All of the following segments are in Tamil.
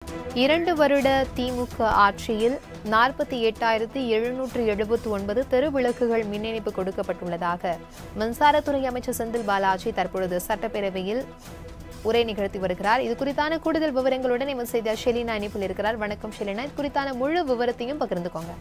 இரண்டு வருட திமுக ஆட்சியில் நாற்பத்தி எட்டாயிரத்தி எழுநூற்று எழுபத்தி ஒன்பது தெருவிளக்குகள் மின் இணைப்பு கொடுக்கப்பட்டுள்ளதாக மின்சாரத்துறை அமைச்சர் செந்தில் பாலாஜி தற்பொழுது சட்டப்பேரவையில் உரை நிகழ்த்தி வருகிறார் இது குறித்தான கூடுதல் விவரங்களுடன் எமது செய்தியாளர் ஷெலினா இணைப்பில் இருக்கிறார் வணக்கம் ஷெலினா இது குறித்தான முழு விவரத்தையும் பகிர்ந்துக்கோங்க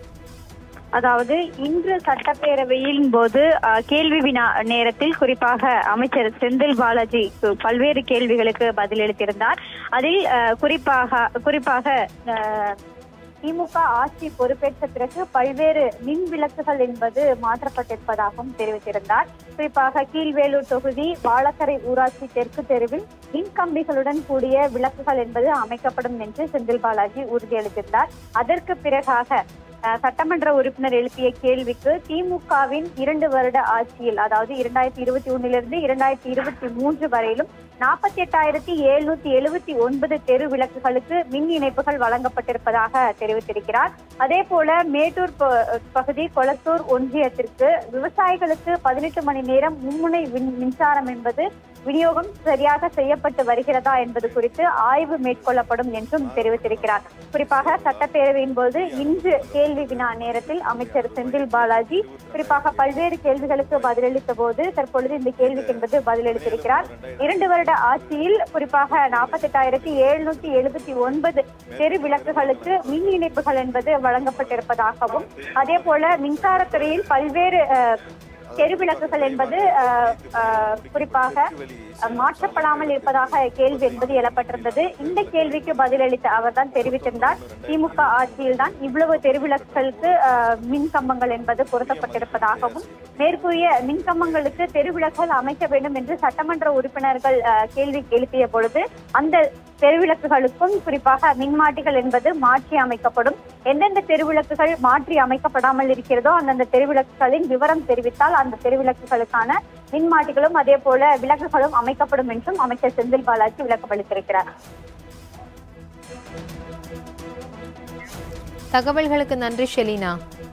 அதாவது இன்று சட்டப்பேரவையின் போது அஹ், கேள்வி வினா நேரத்தில் குறிப்பாக அமைச்சர் செந்தில் பாலாஜி கு- பல்வேறு கேள்விகளுக்கு பதிலளித்திருந்தார் அதில் அஹ், குறிப்பாக குறிப்பாக அஹ், திமுக ஆட்சி பொறுப்பேற்ற பிறகு பல்வேறு மின் விளக்குகள் என்பது மாற்றப்பட்டிருப்பதாகவும் தெரிவித்திருந்தார் குறிப்பாக கீழ்வேலூர் தொகுதி வாழக்கரை ஊராட்சி தெற்கு தெருவில் மின் கம்பிகளுடன் கூடிய விளக்குகள் என்பது அமைக்கப்படும் என்று செந்தில் பாலாஜி உறுதியளித்திருந்தார் அதற்கு பிறகாக அஹ், சட்டமன்ற உறுப்பினர் எழுப்பிய கேள்விக்கு திமுகவின் இரண்டு வருட ஆட்சியில் அதாவது இரண்டாயிரத்தி இருபத்தி ஒன்னிலிருந்து இரண்டாயிரத்தி இருபத்தி மூன்று வரையிலும் நாற்பத்தி எட்டாயிரத்தி எழுநூத்தி எழுபத்தி ஒன்பது தெரு விளக்குகளுக்கு மின் இணைப்புகள் வழங்கப்பட்டிருப்பதாக தெரிவித்திருக்கிறார் அதே போல மேட்டூர் ப- பகுதி கொளத்தூர் ஒன்றியத்திற்கு விவசாயிகளுக்கு பதினெட்டு மணி நேரம் மும்முனை மின்- மின்சாரம் என்பது விநியோகம் சரியாக செய்யப்பட்டு வருகிறதா என்பது குறித்து ஆய்வு மேற்கொள்ளப்படும் என்றும் தெரிவித்திருக்கிறார் குறிப்பாக சட்டப்பேரவையின் போது இன்று கேள்வி வினா நேரத்தில் அமைச்சர் செந்தில் பாலாஜி குறிப்பாக பல்வேறு கேள்விகளுக்கு பதிலளித்த போது தற்பொழுது இந்த கேள்விக்கு என்பது பதிலளித்திருக்கிறார் இரண்டு வருட ஆட்சியில் குறிப்பாக நாற்பத்தெட்டாயிரத்தி எழுநூத்தி எழுபத்தி ஒன்பது தெரு விளக்குகளுக்கு மின் இணைப்புகள் என்பது வழங்கப்பட்டிருப்பதாகவும் அதே போல மின்சாரத்துறையில் பல்வேறு அஹ், தெருவிளக்குகள் என்பது அஹ், அஹ், குறிப்பாக அஹ், மாற்றப்படாமல் இருப்பதாக கேள்வி என்பது எழப்பட்டிருந்தது இந்த கேள்விக்கு பதிலளித்த அவர்தான் தெரிவித்திருந்தார் திமுக ஆட்சியில் தான் இவ்வளவு தெருவிளக்குகளுக்கு அஹ், மின் கம்பங்கள் என்பது பொருத்தப்பட்டிருப்பதாகவும் மேற்கூறிய மின் கம்பங்களுக்கு தெருவிளக்குகள் அமைக்க வேண்டும் என்று சட்டமன்ற உறுப்பினர்கள் அஹ், கேள்வி எழுப்பிய பொழுது அந்த தெருவிளக்குகளுக்கும் குறிப்பாக மின்மாட்டிகள் என்பது மாற்றி அமைக்கப்படும் எந்தெந்த தெருவிளக்குகள் மாற்றி அமைக்கப்படாமல் இருக்கிறதோ அந்தந்த தெருவிளக்குகளின் விவரம் தெரிவித்தால் அந்த தெருவிளக்குகளுக்கான மின்மாட்டிகளும் அதே போல விளக்குகளும் அமைக்கப்படும் என்றும் அமைச்சர் செந்தில் பாலாஜி விளக்கமளித்திருக்கிறார் தகவல்களுக்கு நன்றி ஷெலினா